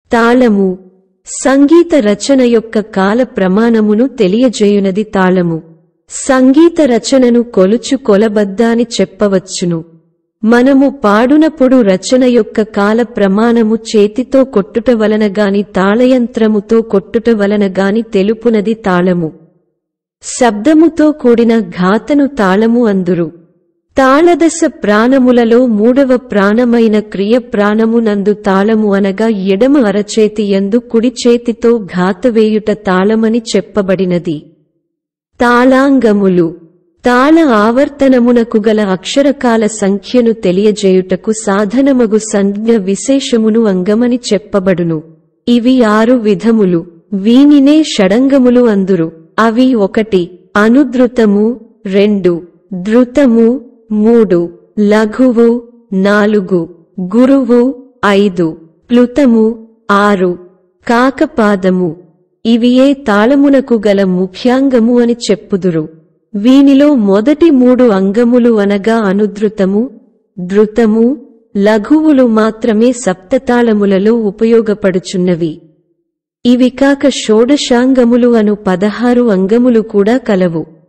తాళము సంగీత రచన యొక్క కాల ప్రమాణమును తెలియజేయునది తాళము సంగీత రచనను కొలుచు కొలబద్దాని చెప్పవచ్చును మనము పాడునప్పుడు రచన యొక్క కాల ప్రమాణము చేతితో కొట్టుట వలన గాని తాళయంత్రముతో కొట్టుట వలన గాని తెలుపునది తాళము శబ్దముతో కూడిన ఘాతను తాళము అందురు తాళదశ ప్రాణములలో మూడవ ప్రాణమైన క్రియ ప్రాణమునందు తాళము అనగా ఎడమ అరచేతి యందు కుడి చేతితో ఘాతవేయుట తాళమని చెప్పబడినది తాళాంగములు తాళ ఆవర్తనమునకు గల అక్షరకాల సంఖ్యను తెలియజేయుటకు సాధనమగు సంజ్ఞ విశేషమును అంగమని చెప్పబడును ఇవి ఆరు విధములు వీనినే షడంగములు అందురు అవి ఒకటి అనుద్రుతము రెండు ధృతము మూడు లఘువు నాలుగు గురువు ఐదు ప్లుతము ఆరు కాకపాదము ఇవియే తాళమునకు గల ముఖ్యాంగము అని చెప్పుదురు వీనిలో మొదటి మూడు అంగములు అనగా అనుధృతము ధృతము లఘువులు మాత్రమే సప్తతాళములలో ఉపయోగపడుచున్నవి ఇవి కాక షోడశాంగములు అను పదహారు అంగములు కూడా కలవు